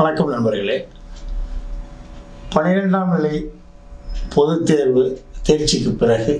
வணக்கம் நண்பர்களே பன்னிரெண்டாம் நிலை பொதுத் தேர்வு தேர்ச்சிக்கு பிறகு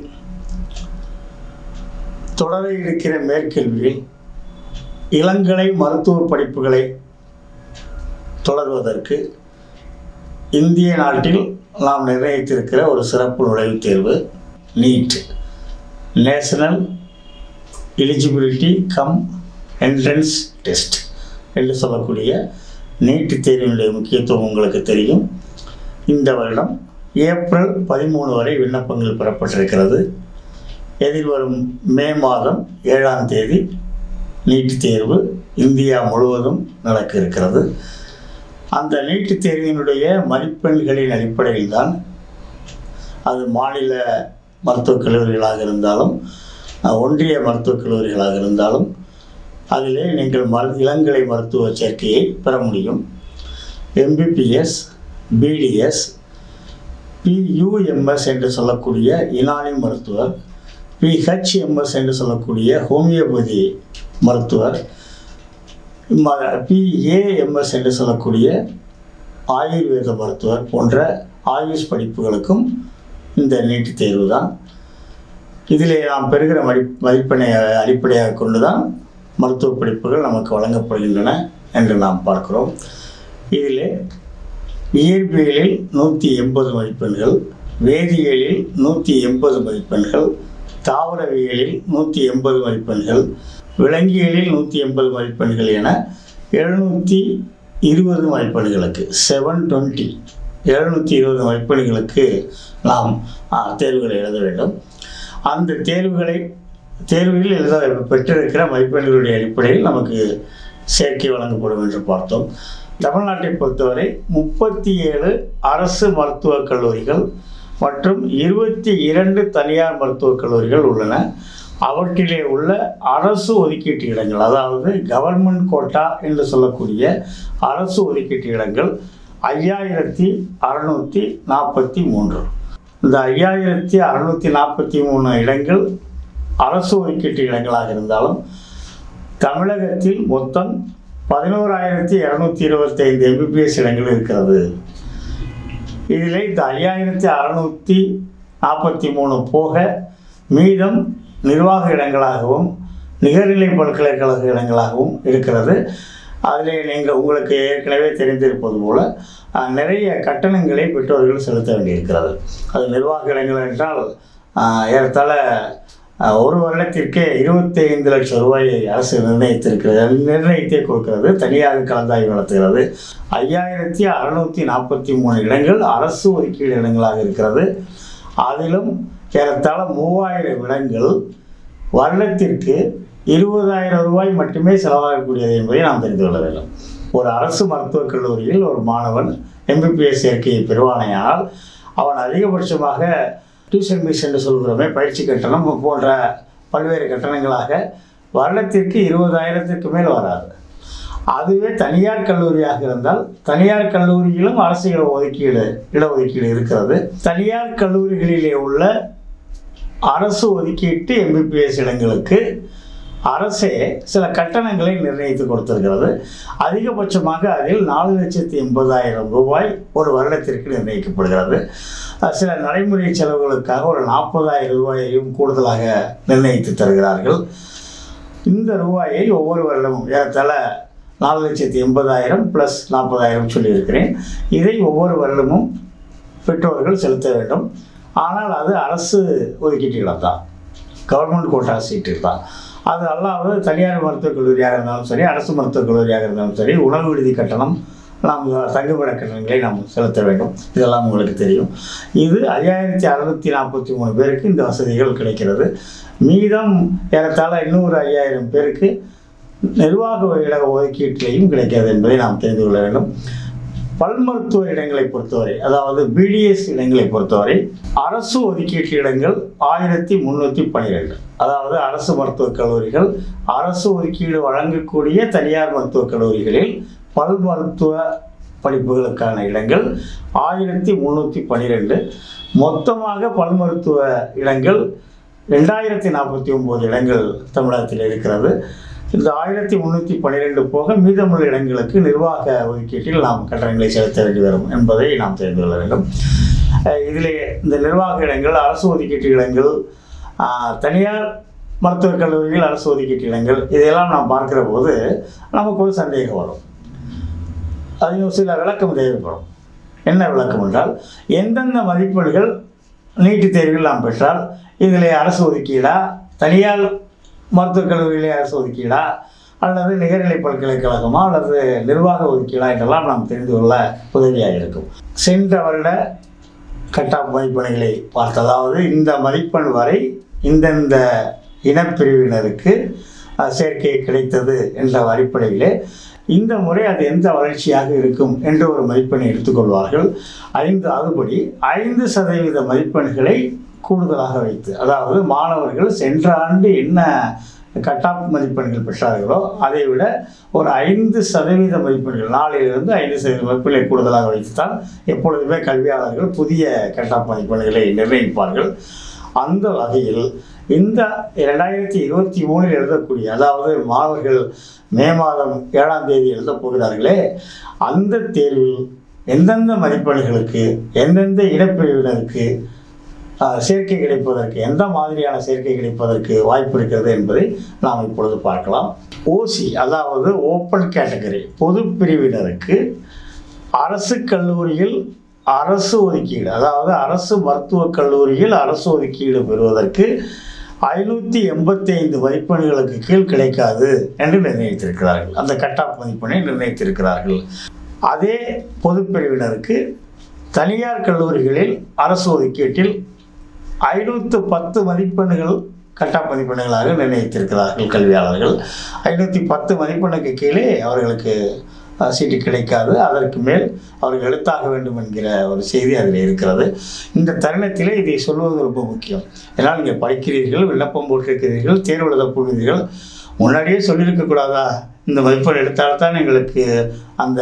தொடர இருக்கிற மேற்கல்வியில் இளங்கலை மருத்துவ படிப்புகளை தொடர்வதற்கு இந்திய நாட்டில் நாம் நிர்ணயித்திருக்கிற ஒரு சிறப்பு நுழைவுத் தேர்வு NEET national eligibility cum entrance test என்று சொல்லக்கூடிய நீட் தேர்வினுடைய முக்கியத்துவம் உங்களுக்கு தெரியும் இந்த வருடம் ஏப்ரல் பதிமூணு வரை விண்ணப்பங்கள் பெறப்பட்டிருக்கிறது எதிர்வரும் மே மாதம் ஏழாம் தேதி நீட் தேர்வு இந்தியா முழுவதும் நடக்க இருக்கிறது அந்த நீட் தேர்வினுடைய மதிப்பெண்களின் அடிப்படையில் தான் அது மாநில மருத்துவக் கல்லூரிகளாக இருந்தாலும் அஹ், ஒன்றிய மருத்துவக் கல்லூரிகளாக இருந்தாலும் அதிலே நீங்கள் மரு இளங்கலை மருத்துவ சேர்க்கையை பெற முடியும் எம்பிபிஎஸ் பிடிஎஸ் பியூஎம்எஸ் என்று சொல்லக்கூடிய இனானி மருத்துவர் பிஹெச்எம்எஸ் என்று சொல்லக்கூடிய ஹோமியோபதி மருத்துவர் பிஏஎம்எஸ் என்று சொல்லக்கூடிய ஆயுர்வேத மருத்துவர் போன்ற ஆயுஷ் படிப்புகளுக்கும் இந்த நீட் தேர்வு தான் இதிலே நாம் பெறுகிற மதி மதிப்பெண்ணை அடிப்படையாக கொண்டு தான் மருத்துவ படிப்புகள் நமக்கு வழங்கப்படுகின்றன என்று நாம் பார்க்கிறோம் இதிலே இயற்பியலில் நூற்றி எண்பது மதிப்பெண்கள் வேதியியலில் நூற்றி எண்பது மதிப்பெண்கள் தாவரவியலில் நூற்றி எண்பது மதிப்பெண்கள் விலங்கியலில் நூற்றி எண்பது மதிப்பெண்கள் என எழுநூற்றி இருபது மதிப்பெண்களுக்கு செவன் டுவெண்ட்டி எழுநூற்றி இருபது மதிப்பெண்களுக்கு நாம் ஆ, தேர்வுகளை எழுத வேண்டும் அந்த தேர்வுகளை தேர்வில் எழுத பெற்றிருக்கிற மதிப்பெண்களுடைய அடிப்படையில் நமக்கு சேர்க்கை வழங்கப்படும் என்று பார்த்தோம் தமிழ்நாட்டை பொறுத்தவரை முப்பத்தி ஏழு அரசு மருத்துவக் கல்லூரிகள் மற்றும் இருபத்தி இரண்டு தனியார் மருத்துவக் கல்லூரிகள் உள்ளன அவற்றிலே உள்ள அரசு ஒதுக்கீட்டு இடங்கள் அதாவது கவர்மெண்ட் கோட்டா என்று சொல்லக்கூடிய அரசு ஒதுக்கீட்டு இடங்கள் ஐயாயிரத்தி அறநூற்றி நாற்பத்தி மூன்று இந்த ஐயாயிரத்தி அறநூற்றி நாற்பத்தி மூணு இடங்கள் அரசு ஒதுக்கீட்டு இடங்களாக இருந்தாலும் தமிழகத்தில் மொத்தம் பதினோராயிரத்தி இரநூத்தி இருபத்தைந்து எம்பிபிஎஸ் இடங்கள் இருக்கிறது இதில் இந்த ஐயாயிரத்தி அறநூற்றி நாற்பத்தி மூணு போக மீதம் நிர்வாக இடங்களாகவும் நிகர்நிலை பல்கலைக்கழக இடங்களாகவும் இருக்கிறது அதில் நீங்கள் உங்களுக்கு ஏற்கனவே தெரிந்திருப்பது போல அஹ், நிறைய கட்டணங்களை பெற்றோர்கள் செலுத்த வேண்டியிருக்கிறது அது நிர்வாக இடங்கள் என்றால் அஹ், ஏறத்தாழ அஹ், ஒரு வருடத்திற்கே இருபத்தைந்து லட்சம் ரூபாயை அரசு நிர்ணயித்திருக்கிறது நிர்ணயித்தே கொடுக்கிறது தனியாக கலந்தாய்வு நடத்துகிறது ஐயாயிரத்தி அறநூற்றி நாற்பத்தி மூணு இடங்கள் அரசு ஒதுக்கீடு இடங்களாக இருக்கிறது அதிலும் ஏறத்தாழ மூவாயிரம் இடங்கள் வருடத்திற்கு இருபதாயிரம் ரூபாய் மட்டுமே செலவாகக்கூடியது என்பதை நாம் தெரிந்து கொள்ள வேண்டும் ஒரு அரசு மருத்துவக் கல்லூரியில் ஒரு மாணவன் எம்பிபிஎஸ் சேர்க்கையை பெறுவானையானால் அவன் அதிகபட்சமாக டியூஷன் ஃபீஸ் என்று சொல்கிறோமே பயிற்சி கட்டணம் போன்ற பல்வேறு கட்டணங்களாக வருடத்திற்கு இருபதாயிரத்திற்கு மேல் வராது அதுவே தனியார் கல்லூரியாக இருந்தால் தனியார் கல்லூரியிலும் அரசு இட ஒதுக்கீடு இடஒதுக்கீடு இருக்கிறது தனியார் கல்லூரிகளிலே உள்ள அரசு ஒதுக்கீட்டு எம்பிபிஎஸ் இடங்களுக்கு அரசே சில கட்டணங்களை நிர்ணயித்து கொடுத்திருக்கிறது அதிகபட்சமாக அதில் நாலு லட்சத்தி எண்பதாயிரம் ரூபாய் ஒரு வருடத்திற்கு நிர்ணயிக்கப்படுகிறது அஹ் சில நடைமுறை செலவுகளுக்காக ஒரு நாற்பதாயிரம் ரூபாயையும் கூடுதலாக நிர்ணயித்து தருகிறார்கள் இந்த ரூபாயை ஒவ்வொரு வருடமும் ஏறத்தாழ நாலு லட்சத்தி எண்பதாயிரம் ப்ளஸ் நாற்பதாயிரம் சொல்லியிருக்கிறேன் இதை ஒவ்வொரு வருடமும் பெற்றோர்கள் செலுத்த வேண்டும் ஆனால் அது அரசு ஒதுக்கீட்டுகள் தான் கவர்மெண்ட் கோட்டா சீட்டு தான் அது அல்லாது தனியார் மருத்துவக் கல்லூரியாக இருந்தாலும் சரி அரசு மருத்துவக் கல்லூரியாக இருந்தாலும் சரி உணவு விடுதி கட்டணம் நாம் தங்குமிட கட்டணங்களை நாம் செலுத்த வேண்டும் இதெல்லாம் உங்களுக்கு தெரியும் இது ஐயாயிரத்தி அறுநூத்தி நாற்பத்தி மூணு பேருக்கு இந்த வசதிகள் கிடைக்கிறது மீதம் ஏறத்தாழ இன்னொரு ஐயாயிரம் பேருக்கு நிர்வாக இட ஒதுக்கீட்டிலையும் கிடைக்கிறது என்பதை நாம் தெரிந்து கொள்ள வேண்டும் பல் மருத்துவ இடங்களை பொறுத்தவரை அதாவது பிடிஎஸ் இடங்களை பொறுத்தவரை அரசு ஒதுக்கீட்டு இடங்கள் ஆயிரத்தி முந்நூற்றி பன்னிரெண்டு அதாவது அரசு மருத்துவக் கல்லூரிகள் அரசு ஒதுக்கீடு வழங்கக்கூடிய தனியார் மருத்துவக் கல்லூரிகளில் பல் மருத்துவ படிப்புகளுக்கான இடங்கள் ஆயிரத்தி முந்நூற்றி பன்னிரெண்டு மொத்தமாக பல் மருத்துவ இடங்கள் ரெண்டாயிரத்தி நாற்பத்தி ஒம்பது இடங்கள் தமிழகத்தில் இருக்கிறது இந்த ஆயிரத்தி முந்நூற்றி பன்னிரெண்டு போக மீதமுள்ள இடங்களுக்கு நிர்வாக ஒதுக்கீட்டில் நாம் கட்டணங்களை செலுத்த வேண்டி வரும் என்பதை நாம் தெரிந்து கொள்ள வேண்டும் அஹ் இதிலே இந்த நிர்வாக இடங்கள் அரசு ஒதுக்கீட்டு இடங்கள் ஆஹ், தனியார் மருத்துவக் கல்லூரிகள் அரசு ஒதுக்கீட்டு இடங்கள் இதையெல்லாம் நாம் பார்க்கிற போது நமக்கு ஒரு சந்தேகம் வரும் அதில் சில விளக்கம் தேவைப்படும் என்ன விளக்கம் என்றால் எந்தெந்த மதிப்பெண்கள் நீட்டுத் தேர்வில் நாம் பெற்றால் இதில் அரசு ஒதுக்கீடா தனியார் மருத்துவக் கல்லூரியிலே அரசு ஒதுக்கீடா அல்லது நிகர்நிலை பல்கலைக்கழகமா அல்லது நிர்வாக ஒதுக்கீடா என்றெல்லாம் நாம் தெரிந்து கொள்ள உதவியாக இருக்கும் சென்ற வருட கட்டாப் மதிப்பெண்களை பார்த்து அதாவது இந்த மதிப்பெண் வரை இந்தந்த இனப்பிரிவினருக்கு அஹ், சேர்க்கை கிடைத்தது என்ற அடிப்படையிலே இந்த முறை அது எந்த வளர்ச்சியாக இருக்கும் என்று ஒரு மதிப்பெண்ணை எடுத்துக்கொள்வார்கள் ஐந்து அதுபடி ஐந்து சதவீத மதிப்பெண்களை கூடுதலாக வைத்து அதாவது மாணவர்கள் சென்ற ஆண்டு என்ன கட்டாப் மதிப்பெண்கள் பெற்றார்களோ அதை விட ஒரு ஐந்து சதவீத மதிப்பெண்கள் நாளிலிருந்து ஐந்து சதவீத மதிப்பெண்களை கூடுதலாக வைத்துத்தான் எப்பொழுதுமே கல்வியாளர்கள் புதிய கட்டாப் மதிப்பெண்களை நிர்ணயிப்பார்கள் அந்த வகையில் இந்த இரண்டாயிரத்தி இருபத்தி மூணில் எழுதக்கூடிய அதாவது மாணவர்கள் மே மாதம் ஏழாம் தேதி எழுதப் போகிறார்களே அந்த தேர்வில் எந்தெந்த மதிப்பெண்களுக்கு எந்தெந்த இடப்பிரிவினருக்கு ஆஹ், சேர்க்கை கிடைப்பதற்கு எந்த மாதிரியான சேர்க்கை கிடைப்பதற்கு வாய்ப்பு இருக்கிறது என்பதை நாம் இப்பொழுது பார்க்கலாம் ஓசி அதாவது ஓப்பன் கேட்டகரி பொது பிரிவினருக்கு அரசு கல்லூரியில் அரசு ஒதுக்கீடு அதாவது அரசு மருத்துவக் கல்லூரியில் அரசு ஒதுக்கீடு பெறுவதற்கு ஐநூற்றி எண்பத்தி ஐந்து மதிப்பெண்களுக்கு கீழ் கிடைக்காது என்று நிர்ணயித்திருக்கிறார்கள் அந்த கட்டாப் மதிப்பெண்ணை நிர்ணயித்திருக்கிறார்கள் அதே பொதுப்பிரிவினருக்கு தனியார் கல்லூரிகளில் அரசு ஒதுக்கீட்டில் ஐநூற்று பத்து மதிப்பெண்கள் கட்டாப் மதிப்பெண்களாக நிர்ணயித்திருக்கிறார்கள் கல்வியாளர்கள் ஐநூற்றி பத்து மதிப்பெண்ணுக்கு கீழே அவர்களுக்கு அஹ், சீட்டு கிடைக்காது அதற்கு மேல் அவர்கள் எழுத்தாக வேண்டும் என்கிற ஒரு செய்தி அதில் இருக்கிறது இந்த தருணத்திலே இதை சொல்வது ரொம்ப முக்கியம் ஏன்னால் நீங்கள் படிக்கிறீர்கள் விண்ணப்பம் போட்டிருக்கிறீர்கள் தேர்வு எழுதப் போகிறீர்கள் முன்னாடியே சொல்லியிருக்கக்கூடாதா இந்த மதிப்பெண் எடுத்தால்தான் எங்களுக்கு அந்த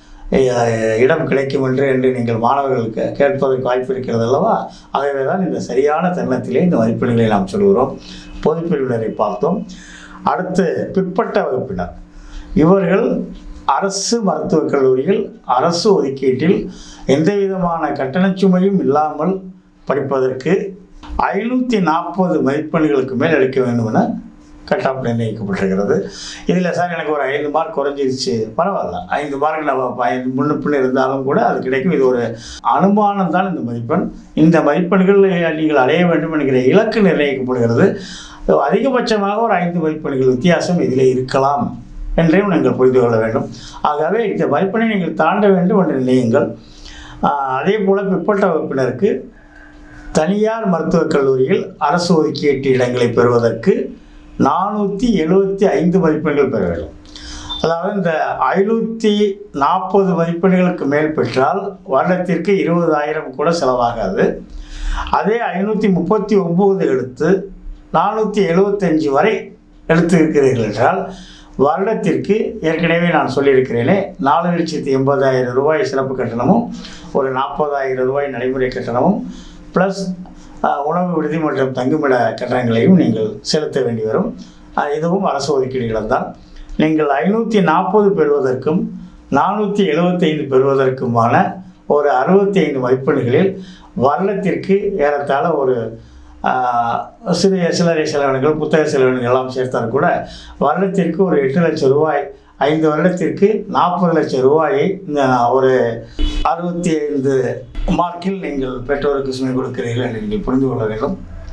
அஹ், இடம் கிடைக்கும் என்று என்று நீங்கள் மாணவர்களுக்கு கேட்பதற்கு வாய்ப்பு இருக்கிறது அல்லவா ஆகவே தான் இந்த சரியான தருணத்திலே இந்த மதிப்பெண்களை நாம் சொல்கிறோம் பொதுப்பிரிவினரை பார்த்தோம் அடுத்து பிற்பட்ட வகுப்பினர் இவர்கள் அரசு மருத்துவக் கல்லூரியில் அரசு ஒதுக்கீட்டில் எந்த விதமான கட்டணச் சுமையும் இல்லாமல் படிப்பதற்கு ஐநூற்றி நாற்பது மதிப்பெண்களுக்கு மேல் எடுக்க வேண்டும் என கட்டாப் நிர்ணயிக்கப்பட்டிருக்கிறது இதில் சார் எனக்கு ஒரு ஐந்து மார்க் குறைஞ்சிருச்சு பரவாயில்ல ஐந்து மார்க் நம்ம ஐந்து முன்ன பின்ன இருந்தாலும் கூட அது கிடைக்கும் இது ஒரு அனுமானம் தான் இந்த மதிப்பெண் இந்த மதிப்பெண்கள் நீங்கள் அடைய வேண்டும் என்கிற இலக்கு நிர்ணயிக்கப்படுகிறது அதிகபட்சமாக ஒரு ஐந்து மதிப்பெண்கள் வித்தியாசம் இதில் இருக்கலாம் என்றையும் நீங்கள் புரிந்து கொள்ள வேண்டும் ஆகவே இந்த மதிப்பெண்ணை நீங்கள் தாண்ட வேண்டும் என்று நினையுங்கள் ஆஹ் அதே போல் பிற்பட்ட வகுப்பினருக்கு தனியார் மருத்துவக் கல்லூரியில் அரசு ஒதுக்கீட்டு இடங்களை பெறுவதற்கு நானூற்றி எழுபத்தி ஐந்து மதிப்பெண்கள் பெற வேண்டும் அதாவது இந்த ஐநூற்றி நாற்பது மதிப்பெண்களுக்கு மேல் பெற்றால் வருடத்திற்கு இருபதாயிரம் கூட செலவாகாது அதே ஐநூற்றி முப்பத்தி ஒம்பது எடுத்து நானூற்றி எழுபத்தஞ்சு வரை எடுத்து இருக்கிறீர்கள் என்றால் வருடத்திற்கு ஏற்கனவே நான் சொல்லியிருக்கிறேனே நாலு லட்சத்தி எண்பதாயிரம் ரூபாய் சிறப்பு கட்டணமும் ஒரு நாற்பதாயிரம் ரூபாய் நடைமுறை கட்டணமும் ப்ளஸ் உணவு விடுதி மற்றும் தங்குமிட கட்டணங்களையும் நீங்கள் செலுத்த வேண்டி வரும் அஹ், இதுவும் அரசு ஒதுக்கீடுகள் தான் நீங்கள் ஐநூற்றி நாற்பது பெறுவதற்கும் நானூற்றி எழுபத்தைந்து பெறுவதற்குமான ஒரு அறுபத்தி ஐந்து மதிப்பெண்களில் வருடத்திற்கு ஏறத்தாழ ஒரு ஆஹ், சிறிய சில்லறை செலவினங்கள் புத்தக செலவினங்கள் எல்லாம் சேர்த்தால் கூட வருடத்திற்கு ஒரு எட்டு லட்சம் ரூபாய் ஐந்து வருடத்திற்கு நாற்பது லட்சம் ரூபாயை இந்த ஒரு அறுபத்தி ஐந்து மார்க்கில் நீங்கள் பெற்றோருக்கு சுமை கொடுக்கிறீர்கள் என்று நீங்கள் புரிந்து கொள்ள வேண்டும்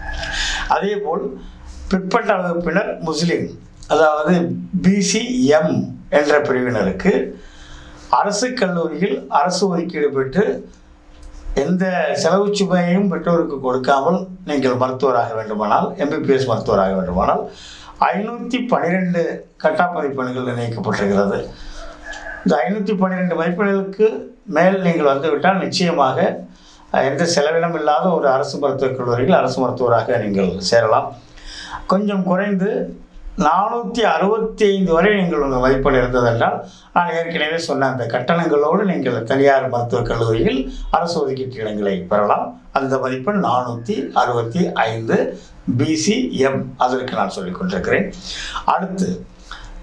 அதேபோல் பிற்பட்ட வகுப்பினர் முஸ்லீம் அதாவது பிசிஎம் என்ற பிரிவினருக்கு அரசு கல்லூரியில் அரசு ஒதுக்கீடு பெற்று எந்த செலவு சுமையையும் பெற்றோருக்கு கொடுக்காமல் நீங்கள் மருத்துவராக வேண்டுமானால் எம்பிபிஎஸ் மருத்துவராக வேண்டுமானால் ஐநூற்றி பன்னிரெண்டு கட்டா மதிப்பெண்கள் நிர்ணயிக்கப்பட்டிருக்கிறது இந்த ஐநூற்றி பன்னிரெண்டு மதிப்பெண்களுக்கு மேல் நீங்கள் வந்துவிட்டால் நிச்சயமாக அஹ், எந்த செலவினம் இல்லாத ஒரு அரசு மருத்துவக் கல்லூரியில் அரசு மருத்துவராக நீங்கள் சேரலாம் கொஞ்சம் குறைந்து நானூற்றி அறுபத்தி ஐந்து வரை நீங்கள் உங்கள் மதிப்பெண் இருந்ததென்றால் நான் ஏற்கனவே சொன்ன அந்த கட்டணங்களோடு நீங்கள் தனியார் மருத்துவக் கல்லூரியில் அரசு ஒதுக்கீட்டு இடங்களை பெறலாம் அந்த மதிப்பெண் நானூற்றி அறுபத்தி ஐந்து பிசிஎம் அதற்கு நான் சொல்லிக் கொண்டிருக்கிறேன் அடுத்து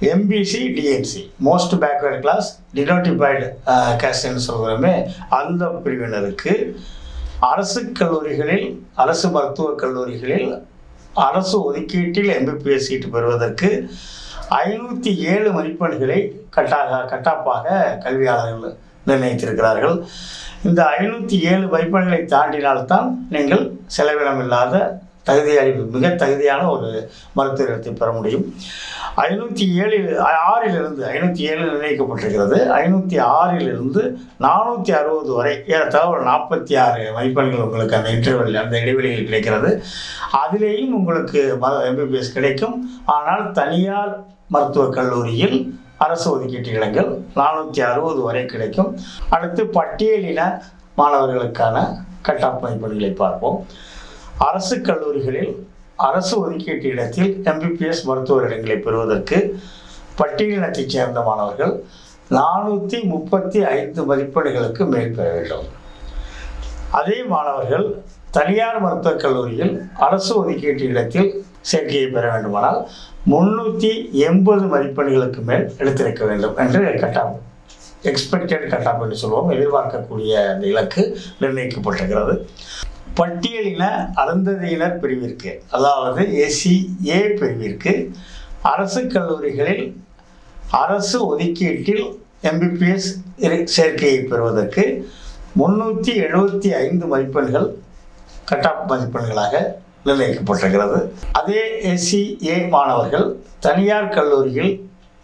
MBC DNC most backward class denotified கேஸ்ட்னு சொல்கிறோமே அந்த பிரிவினருக்கு அரசு கல்லூரிகளில் அரசு மருத்துவக் கல்லூரிகளில் அரசு ஒதுக்கீட்டில் எம்பிபிஎஸ் சீட்டு பெறுவதற்கு ஐநூற்றி ஏழு மதிப்பெண்களை கட்டாக கட்டாப்பாக கல்வியாளர்கள் நிர்ணயித்திருக்கிறார்கள் இந்த ஐநூற்றி ஏழு மதிப்பெண்களை தாண்டினால்தான் நீங்கள் செலவினமில்லாத தகுதியாளி மிக தகுதியான ஒரு மருத்துவத்தை பெற முடியும் ஐநூற்றி ஏழில் ஆறிலிருந்து ஐநூற்றி ஏழு நிர்ணயிக்கப்பட்டிருக்கிறது ஐநூற்றி ஆறிலிருந்து நானூற்றி அறுபது வரை ஏறத்தாழ ஒரு நாற்பத்தி ஆறு மதிப்பெண்கள் உங்களுக்கு அந்த இன்டர்வெல் அந்த இடைவெளியில் கிடைக்கிறது அதிலேயும் உங்களுக்கு எம்பிபிஎஸ் கிடைக்கும் ஆனால் தனியார் மருத்துவக் கல்லூரியில் அரசு ஒதுக்கீட்டு இடங்கள் நானூற்றி அறுபது வரை கிடைக்கும் அடுத்து பட்டியலின மாணவர்களுக்கான கட்டாப் மதிப்பெண்களை பார்ப்போம் அரசு கல்லூரிகளில் அரசு ஒதுக்கீட்டு இடத்தில் எம்பிபிஎஸ் மருத்துவர் இடங்களை பெறுவதற்கு பட்டியலினத்தைச் சேர்ந்த மாணவர்கள் நானூற்றி முப்பத்தி ஐந்து மதிப்பெண்களுக்கு மேல் பெற வேண்டும் அதே மாணவர்கள் தனியார் மருத்துவக் கல்லூரியில் அரசு ஒதுக்கீட்டு இடத்தில் சேர்க்கையை பெற வேண்டுமானால் முன்னூற்றி எண்பது மதிப்பெண்களுக்கு மேல் எடுத்திருக்க வேண்டும் என்று கட்டாம் எக்ஸ்பெக்டட் கட்டாப் என்று சொல்வோம் எதிர்பார்க்கக்கூடிய அந்த இலக்கு நிர்ணயிக்கப்பட்டிருக்கிறது பட்டியலின அருந்ததியினர் பிரிவிற்கு அதாவது எஸ்சி ஏ பிரிவிற்கு அரசு கல்லூரிகளில் அரசு ஒதுக்கீட்டில் எம்பிபிஎஸ் சேர்க்கையை பெறுவதற்கு முன்னூற்றி எழுபத்தி ஐந்து மதிப்பெண்கள் கட்டாப் மதிப்பெண்களாக நிர்ணயிக்கப்பட்டிருக்கிறது அதே எஸ்சி ஏ மாணவர்கள் தனியார் கல்லூரியில்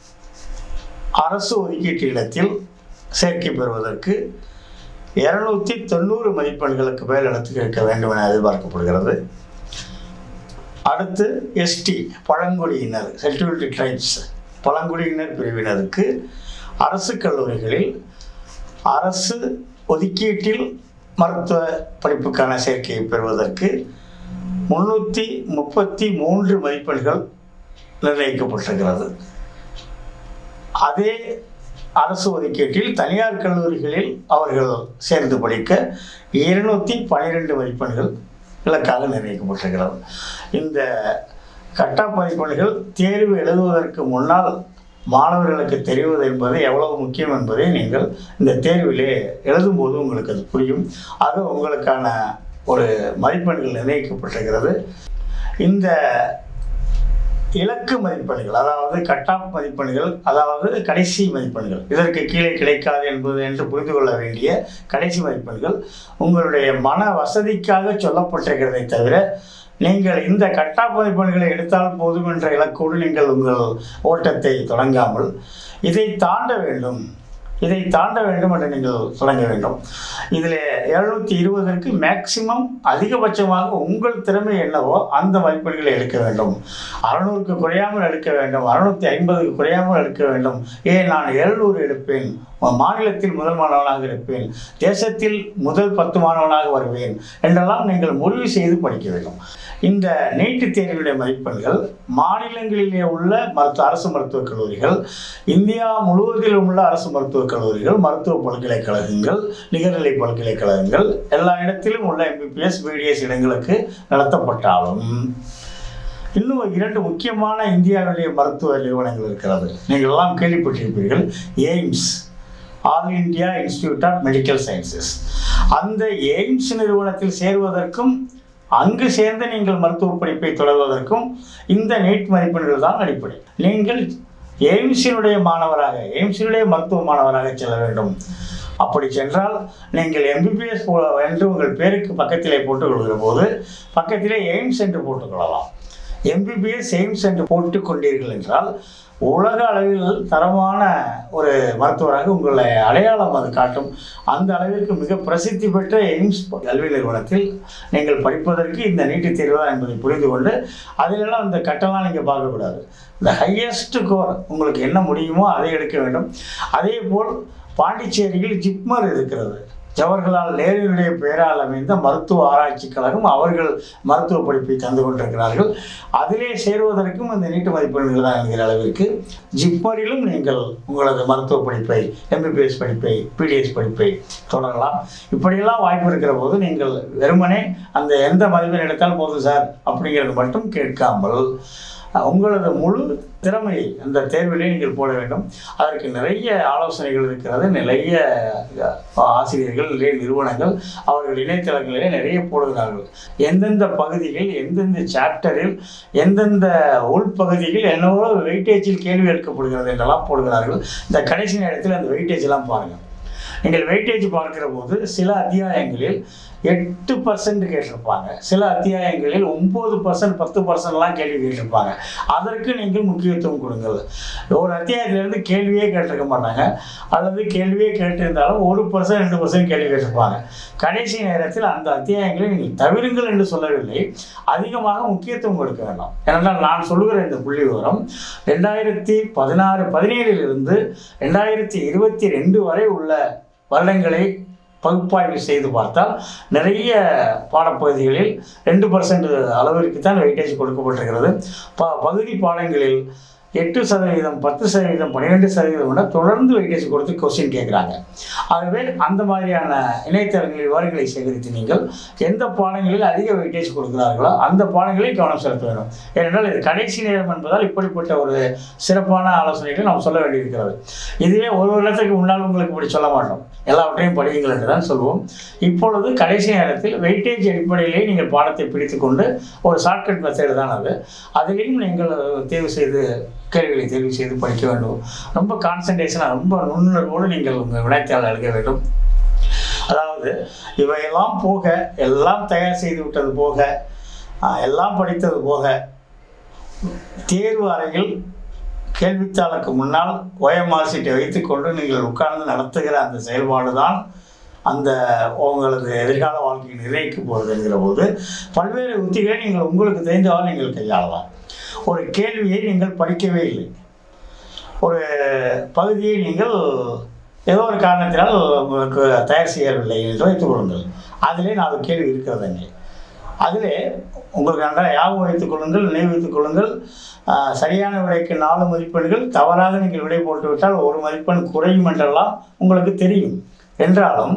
அரசு ஒதுக்கீட்டு இடத்தில் சேர்க்கை பெறுவதற்கு இருநூத்தி தொண்ணூறு மதிப்பெண்களுக்கு மேல் எடுத்து இருக்க வேண்டும் என எதிர்பார்க்கப்படுகிறது அடுத்து எஸ்டி பழங்குடியினர் செட்டில்டு ட்ரைப்ஸ் பழங்குடியினர் பிரிவினருக்கு அரசு கல்லூரிகளில் அரசு ஒதுக்கீட்டில் மருத்துவ படிப்புக்கான சேர்க்கையை பெறுவதற்கு முன்னூற்றி முப்பத்தி மூன்று மதிப்பெண்கள் நிர்ணயிக்கப்பட்டிருக்கிறது அதே அரசு ஒதுக்கீட்டில் தனியார் கல்லூரிகளில் அவர்கள் சேர்ந்து படிக்க இருநூற்றி பன்னிரெண்டு மதிப்பெண்கள் இலக்காக நிர்ணயிக்கப்பட்டிருக்கிறது இந்த கட்டா மதிப்பெண்கள் தேர்வு எழுதுவதற்கு முன்னால் மாணவர்களுக்கு தெரிவது என்பது எவ்வளவு முக்கியம் என்பதை நீங்கள் இந்த தேர்விலே எழுதும்போது உங்களுக்கு அது புரியும் ஆக உங்களுக்கான ஒரு மதிப்பெண்கள் நிர்ணயிக்கப்பட்டிருக்கிறது இந்த இலக்கு மதிப்பெண்கள் அதாவது கட்டாப் மதிப்பெண்கள் அதாவது கடைசி மதிப்பெண்கள் இதற்கு கீழே கிடைக்காது என்பது என்று புரிந்து கொள்ள வேண்டிய கடைசி மதிப்பெண்கள் உங்களுடைய மன வசதிக்காக சொல்லப்பட்டிருக்கிறதை தவிர நீங்கள் இந்த கட்டாப் மதிப்பெண்களை எடுத்தால் போதும் என்ற இலக்கோடு நீங்கள் உங்கள் ஓட்டத்தை தொடங்காமல் இதை தாண்ட வேண்டும் இதை தாண்ட வேண்டும் என்று நீங்கள் தொடங்க வேண்டும் இதில் எழுநூற்றி இருபதற்கு மேக்சிமம் அதிகபட்சமாக உங்கள் திறமை என்னவோ அந்த மதிப்பெண்களை எடுக்க வேண்டும் அறநூறுக்கு குறையாமல் எடுக்க வேண்டும் அறுநூற்றி ஐம்பதுக்கு குறையாமல் எடுக்க வேண்டும் ஏன் நான் எழுநூறு எடுப்பேன் மாநிலத்தில் முதல் மாணவனாக இருப்பேன் தேசத்தில் முதல் பத்து மாணவனாக வருவேன் என்றெல்லாம் நீங்கள் முடிவு செய்து படிக்க வேண்டும் இந்த நீட்டு தேர்வினுடைய மதிப்பெண்கள் மாநிலங்களிலே உள்ள மருத்துவ அரசு மருத்துவக் கல்லூரிகள் இந்தியா முழுவதிலும் உள்ள அரசு மருத்துவக் கல்லூரிகள் மருத்துவ பல்கலைக்கழகங்கள் நிகர்நிலை பல்கலைக்கழகங்கள் எல்லா இடத்திலும் உள்ள எம்பிபிஎஸ் பிடிஎஸ் இடங்களுக்கு நடத்தப்பட்டாலும் இன்னும் இரண்டு முக்கியமான இந்தியாவிலேயே மருத்துவ நிறுவனங்கள் இருக்கிறது நீங்கள் எல்லாம் கேள்விப்பட்டிருப்பீர்கள் AIIMS all India institute of medical sciences அந்த எய்ம்ஸ் நிறுவனத்தில் சேருவதற்கும் அங்கு சேர்ந்து நீங்கள் மருத்துவ படிப்பை தொடர்வதற்கும் இந்த நீட் மதிப்பெண்கள் தான் அடிப்படை நீங்கள் எய்ம்ஸினுடைய மாணவராக எய்ம்ஸினுடைய மருத்துவ மாணவராக செல்ல வேண்டும் அப்படி சென்றால் நீங்கள் எம்பிபிஎஸ் என்று உங்கள் பேருக்கு பக்கத்திலே போட்டுக்கொள்கிற போது பக்கத்திலே எய்ம்ஸ் என்று போட்டுக்கொள்ளலாம் எம்பிபிஎஸ் எய்ம்ஸ் என்று போட்டுக் கொண்டீர்கள் என்றால் உலக அளவில் தரமான ஒரு மருத்துவராக உங்களை அடையாளம் அது காட்டும் அந்த அளவிற்கு மிக பிரசித்தி பெற்ற எய்ம்ஸ் கல்வி நிறுவனத்தில் நீங்கள் படிப்பதற்கு இந்த நீட்டு தேர்வு தான் என்பதை புரிந்து கொண்டு அதிலெல்லாம் இந்த கட்டெல்லாம் நீங்கள் பார்க்கக்கூடாது இந்த ஹையஸ்ட் கோர் உங்களுக்கு என்ன முடியுமோ அதை எடுக்க வேண்டும் அதே போல் பாண்டிச்சேரியில் ஜிப்மர் இருக்கிறது ஜவஹர்லால் நேருவினுடைய பெயரால் அமைந்த மருத்துவ ஆராய்ச்சி கழகம் அவர்கள் மருத்துவ படிப்பை தந்து கொண்டிருக்கிறார்கள் அதிலே சேருவதற்கும் இந்த நீட்டு மதிப்பெண்கள் தான் என்கிற அளவிற்கு ஜிப்மரிலும் நீங்கள் உங்களது மருத்துவ படிப்பை எம்பிபிஎஸ் படிப்பை பிடிஎஸ் படிப்பை தொடரலாம் இப்படியெல்லாம் வாய்ப்பு இருக்கிற போது நீங்கள் வெறுமனே அந்த எந்த மதிப்பெண் எடுத்தால் போதும் சார் அப்படிங்கிறது மட்டும் கேட்காமல் உங்களது முழு திறமையை அந்த தேர்விலே நீங்கள் போட வேண்டும் அதற்கு நிறைய ஆலோசனைகள் இருக்கிறது நிறைய அஹ், ஆசிரியர்கள் நிறைய நிறுவனங்கள் அவர்கள் இணையதளங்களிலே நிறைய போடுகிறார்கள் எந்தெந்த பகுதிகள் எந்தெந்த சாப்டரில் எந்தெந்த உள்பகுதிகள் என்னவோ வெயிட்டேஜில் கேள்வி எடுக்கப்படுகிறது என்றெல்லாம் போடுகிறார்கள் இந்த கடைசி நேரத்தில் அந்த வெயிட்டேஜ் எல்லாம் பாருங்கள் நீங்கள் வெயிட்டேஜ் பார்க்கிற போது சில அத்தியாயங்களில் எட்டு பர்சன்ட் கேட்டிருப்பாங்க சில அத்தியாயங்களில் ஒம்பது பர்சன்ட் பத்து பர்சன்ட்லாம் கேள்வி கேட்டிருப்பாங்க அதற்கு நீங்கள் முக்கியத்துவம் கொடுங்கள் ஒரு அத்தியாயத்திலேருந்து கேள்வியே கேட்டிருக்க மாட்டாங்க அல்லது கேள்வியே கேட்டிருந்தாலும் ஒரு பர்சன்ட் ரெண்டு பர்சன்ட் கேள்வி கேட்டிருப்பாங்க கடைசி நேரத்தில் அந்த அத்தியாயங்களை நீங்கள் தவிருங்கள் என்று சொல்லவில்லை அதிகமாக முக்கியத்துவம் கொடுக்க வேண்டாம் ஏனென்றால் நான் சொல்லுகிற இந்த புள்ளி விவரம் ரெண்டாயிரத்தி பதினாறு பதினேழிலிருந்து ரெண்டாயிரத்தி இருபத்தி ரெண்டு வரை உள்ள வருடங்களை பகுப்பாய்வு செய்து பார்த்தால் நிறைய பாடப்பகுதிகளில் ரெண்டு பர்சன்ட் அளவிற்கு தான் வெயிட்டேஜ் கொடுக்கப்பட்டிருக்கிறது ப பகுதி பாடங்களில் எட்டு சதவீதம் பத்து சதவீதம் பன்னிரெண்டு சதவீதம் விட தொடர்ந்து வெயிட்டேஜ் கொடுத்து கொஸ்டின் கேட்குறாங்க ஆகவே அந்த மாதிரியான இணையதளங்களில் விவரங்களை சேகரித்து நீங்கள் எந்த பாடங்களில் அதிக வெயிட்டேஜ் கொடுக்கிறார்களோ அந்த பாடங்களில் கவனம் செலுத்த வேண்டும் ஏனென்றால் இது கடைசி நேரம் என்பதால் இப்படிப்பட்ட ஒரு சிறப்பான ஆலோசனைகளை நாம் சொல்ல வேண்டியிருக்கிறது இதுவே ஒரு வருடத்துக்கு முன்னால் உங்களுக்கு இப்படி சொல்ல மாட்டோம் எல்லாவற்றையும் படியுங்கள் என்று தான் சொல்வோம் இப்பொழுது கடைசி நேரத்தில் வெயிட்டேஜ் அடிப்படையிலே நீங்கள் பாடத்தை பிடித்துக்கொண்டு ஒரு ஷார்ட்கட் மெத்தேடு தான் அது அதிலையும் நீங்கள் தேர்வு செய்து கேள்விகளை தேர்வு செய்து படிக்க வேண்டும் ரொம்ப கான்சன்ட்ரேஷனாக ரொம்ப நுண்ணுணர்வோடு நீங்கள் உங்கள் வினாத்தாள் எழுத வேண்டும் அதாவது இவையெல்லாம் போக எல்லாம் தயார் செய்து விட்டது போக ஆஹ், எல்லாம் படித்தது போக தேர்வு அறையில் கேள்வித்தாளுக்கு முன்னால் ஓஎம்ஆர் சீட்டை வைத்துக்கொண்டு நீங்கள் உட்கார்ந்து நடத்துகிற அந்த செயல்பாடு தான் அந்த உங்களது எதிர்கால வாழ்க்கையை நிர்ணயிக்க போகிறது என்கிற போது பல்வேறு உத்திகளை நீங்கள் உங்களுக்கு தெரிந்தவாறு நீங்கள் கையாளலாம் ஒரு கேள்வியை நீங்கள் படிக்கவே இல்லை ஒரு பகுதியை நீங்கள் ஏதோ ஒரு காரணத்தினால் உங்களுக்கு தயார் செய்யவில்லை என்று வைத்துக் கொள்ளுங்கள் அதிலே நாலு கேள்வி இருக்கிறதுங்க அதிலே உங்களுக்கு நன்றாக ஞாபகம் வைத்துக் கொள்ளுங்கள் நினைவு வைத்துக் கொள்ளுங்கள் ஆஹ், சரியான விடைக்கு நாலு மதிப்பெண்கள் தவறாக நீங்கள் விடை போட்டுவிட்டால் ஒரு மதிப்பெண் குறையும் என்றெல்லாம் உங்களுக்கு தெரியும் என்றாலும்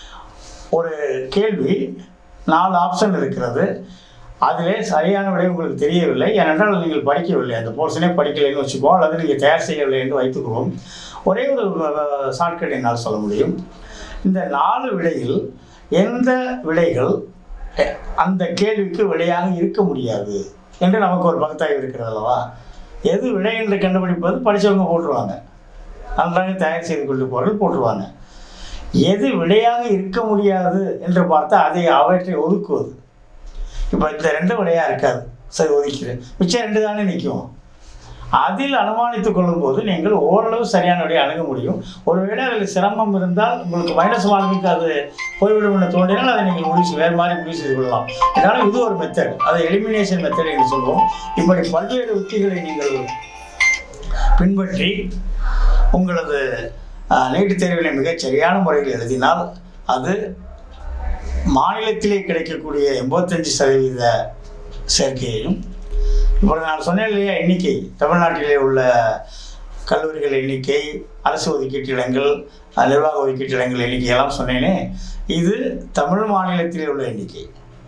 ஒரு கேள்வி நாலு ஆப்ஷன் இருக்கிறது அதிலே சரியான விடை உங்களுக்கு தெரியவில்லை ஏனென்றால் நீங்கள் படிக்கவில்லை அந்த போர்ஷனே படிக்கலைன்னு வச்சுப்போம் அல்லது நீங்கள் தயார் செய்யவில்லை என்று வைத்துக்கொள்வோம் ஒரே ஒரு ஷார்ட்கட் என்னால் சொல்ல முடியும் இந்த நாலு விடையில் எந்த விடைகள் அஹ், அந்த கேள்விக்கு விடையாக இருக்க முடியாது என்று நமக்கு ஒரு பகுத்தாய்வு இருக்கிறது அல்லவா எது விடை என்று கண்டுபிடிப்பது படித்தவங்க போட்டுருவாங்க நன்றாக தயார் செய்து கொண்டு போகிறவர்கள் போட்டுருவாங்க எது விடையாக இருக்க முடியாது என்று பார்த்தா அதை அவற்றை ஒதுக்குவது இப்போ இந்த ரெண்டு விடையாக இருக்காது சரி ஒதுக்கிறேன் மிச்சம் ரெண்டு தானே நிற்கும் அதில் அனுமானித்துக் கொள்ளும்போது நீங்கள் ஓரளவு சரியான விடையை அணுக முடியும் ஒருவேளை அதில் சிரமம் இருந்தால் உங்களுக்கு மைனஸ் மார்க்குக்கு அது போய்விடும் என்று தோன்றினால் அதை நீங்கள் முடிவு செய்- வேறு மாதிரி முடிவு செய்து கொள்ளலாம் இதனால் இது ஒரு மெத்தட் அதை எலிமினேஷன் மெத்தட் என்று சொல்வோம் இப்படி பல்வேறு உத்திகளை நீங்கள் பின்பற்றி உங்களது அஹ், நீட்டுத் தேர்வினை மிகச் சரியான முறையில் எழுதினால் அது மாநிலத்திலே கிடைக்கக்கூடிய எண்பத்தஞ்சு சதவீத சேர்க்கையையும் இப்போ நான் சொன்னேன் இல்லையா எண்ணிக்கை தமிழ்நாட்டிலே உள்ள கல்லூரிகள் எண்ணிக்கை அரசு ஒதுக்கீட்டு இடங்கள் அஹ், நிர்வாக ஒதுக்கீட்டு இடங்கள் எண்ணிக்கையெல்லாம் சொன்னேனே இது தமிழ் மாநிலத்திலே உள்ள எண்ணிக்கை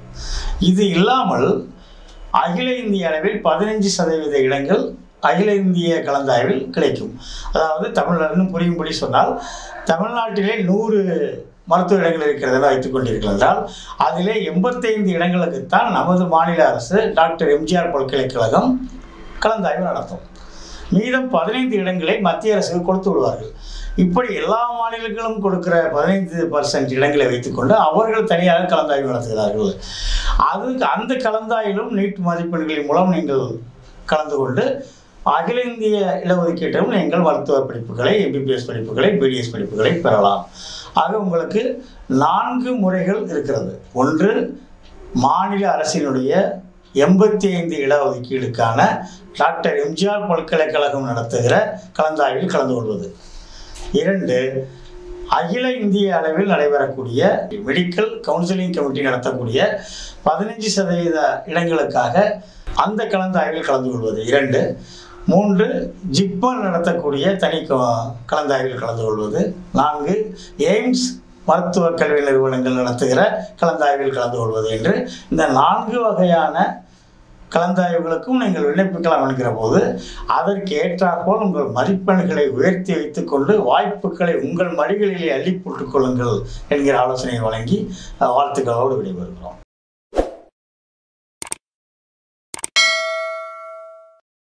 இது இல்லாமல் அகில இந்திய அளவில் பதினஞ்சு சதவீத இடங்கள் அகில இந்திய கலந்தாய்வில் கிடைக்கும் அதாவது தமிழ் இன்னும் புரியும்படி சொன்னால் தமிழ்நாட்டிலே நூறு மருத்துவ இடங்கள் இருக்கிறதென வைத்துக் கொண்டீர்கள் என்றால் அதிலே எண்பத்தைந்து இடங்களுக்குத்தான் நமது மாநில அரசு டாக்டர் எம்ஜிஆர் பல்கலைக்கழகம் கலந்தாய்வு நடத்தும் மீதம் பதினைந்து இடங்களை மத்திய அரசுக்கு கொடுத்து விடுவார்கள் இப்படி எல்லா மாநிலங்களும் கொடுக்கிற பதினைந்து பர்சன்ட் இடங்களை வைத்துக்கொண்டு அவர்கள் தனியாக கலந்தாய்வு நடத்துகிறார்கள் அது அந்த கலந்தாய்விலும் நீட் மதிப்பெண்களின் மூலம் நீங்கள் கலந்து கொண்டு அகில இந்திய இடஒதுக்கீட்டிலும் நீங்கள் மருத்துவ படிப்புகளை எம்பிபிஎஸ் படிப்புகளை பிடிஎஸ் படிப்புகளை பெறலாம் ஆக உங்களுக்கு நான்கு முறைகள் இருக்கிறது ஒன்று மாநில அரசினுடைய எண்பத்தி ஐந்து இடஒதுக்கீடுக்கான டாக்டர் எம்ஜிஆர் பல்கலைக்கழகம் நடத்துகிற கலந்தாய்வில் கலந்து கொள்வது இரண்டு அகில இந்திய அளவில் நடைபெறக்கூடிய மெடிக்கல் கவுன்சிலிங் கமிட்டி நடத்தக்கூடிய பதினஞ்சு சதவீத இடங்களுக்காக அந்த கலந்தாய்வில் கலந்து கொள்வது இரண்டு மூன்று ஜிப்மர் நடத்தக்கூடிய தனி க- கலந்தாய்வில் கலந்து கொள்வது நான்கு எய்ம்ஸ் மருத்துவ கல்வி நிறுவனங்கள் நடத்துகிற கலந்தாய்வில் கலந்து கொள்வது என்று இந்த நான்கு வகையான கலந்தாய்வுகளுக்கும் நீங்கள் விண்ணப்பிக்கலாம் என்கிற போது அதற்கு ஏற்றாற்போல் உங்கள் மதிப்பெண்களை உயர்த்தி வைத்துக்கொண்டு வாய்ப்புகளை உங்கள் மடிகளிலே அள்ளி போட்டுக் கொள்ளுங்கள் என்கிற ஆலோசனையை வழங்கி அஹ், வாழ்த்துக்களோடு விடைபெறுகிறோம்